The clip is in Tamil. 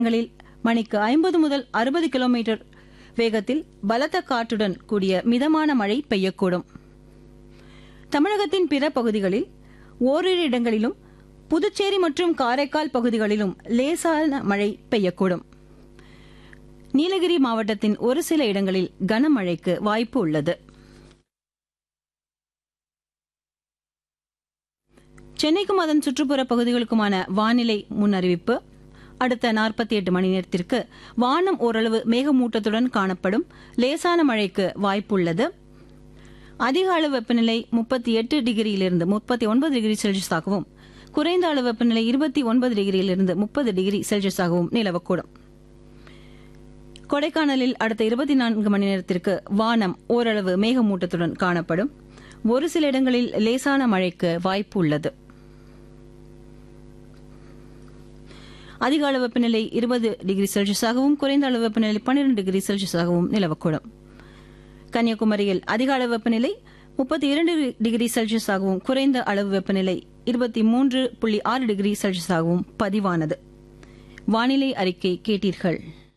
இடங்களில் மணிக்கு ஐம்பது முதல் அறுபது கிலோமீட்டர் வேகத்தில் பலத்த காற்றுடன் கூடிய மிதமான மழை பெய்யக்கூடும் தமிழகத்தின் பிற பகுதிகளில் ஓரிரு இடங்களிலும் புதுச்சேரி மற்றும் காரைக்கால் பகுதிகளிலும் லேசான மழை பெய்யக்கூடும் நீலகிரி மாவட்டத்தின் ஒரு சில இடங்களில் கனமழைக்கு வாய்ப்பு உள்ளது சென்னைக்கும் அதன் சுற்றுப்புற பகுதிகளுக்குமான வானிலை முன்னறிவிப்பு அடுத்த நாற்பத்தி எட்டு மணி நேரத்திற்கு வானம் ஓரளவு மேகமூட்டத்துடன் காணப்படும் லேசான மழைக்கு வாய்ப்புள்ளது அதிக அளவு வெப்பநிலை முப்பத்தி எட்டு டிகிரியிலிருந்து முப்பத்தி ஒன்பது டிகிரி செல்சியஸாகவும் குறைந்த அளவு வெப்பநிலை இருபத்தி ஒன்பது டிகிரியிலிருந்து முப்பது டிகிரி செல்சியஸாகவும் நிலவக்கூடும் கொடைக்கானலில் அடுத்த இருபத்தி நான்கு மணி நேரத்திற்கு வானம் ஓரளவு மேகமூட்டத்துடன் காணப்படும் ஒரு சில இடங்களில் லேசான மழைக்கு வாய்ப்பு உள்ளது அதிக அளவு வெப்பநிலை இருபது டிகிரி செல்சியஸாகவும் குறைந்த அளவு வெப்பநிலை பன்னிரண்டு டிகிரி செல்சியஸாகவும் நிலவக்கூடும் கன்னியாகுமரியில் அதிக அளவு வெப்பநிலை முப்பத்தி இரண்டு டிகிரி செல்சியஸாகவும் குறைந்த அளவு வெப்பநிலை இருபத்தி மூன்று புள்ளி ஆறு டிகிரி செல்சியஸாகவும் பதிவானது வானிலை அறிக்கை கேட்டீர்கள்